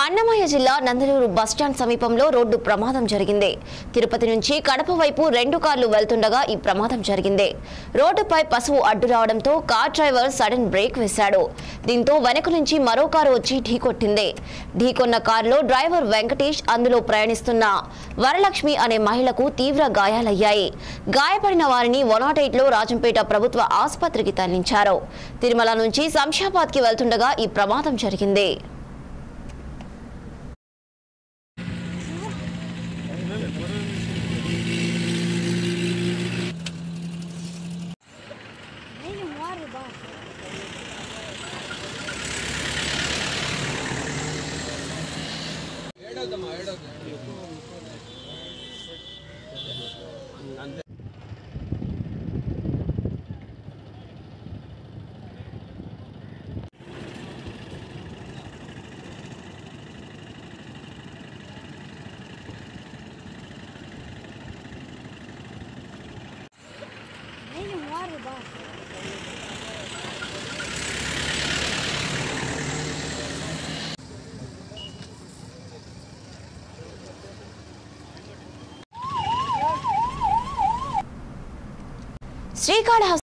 అన్నమయ్య జిల్లా నందలూరు బస్టాండ్ సమీపంలో రోడ్డు ప్రమాదం జరిగింది తిరుపతి నుంచి కడప వైపు రెండు కార్లు వెళ్తుండగా ఈ ప్రమాదం జరిగింది రోడ్డుపై పశువు అడ్డు రావడంతో కార్ డ్రైవర్ సడన్ బ్రేక్ వేశాడు దీంతో వెనక నుంచి మరో కారు వచ్చి ఢీకొట్టింది ఢీకొన్న కారులో డ్రైవర్ వెంకటేష్ అందులో ప్రయాణిస్తున్న వరలక్ష్మి అనే మహిళకు తీవ్ర గాయాలయ్యాయి గాయపడిన వారిని వన్ లో రాజంపేట ప్రభుత్వ ఆసుపత్రికి తరలించారు తిరుమల నుంచి శంషాబాద్కి వెళ్తుండగా ఈ ప్రమాదం జరిగింది శ్రీకాళహస్తి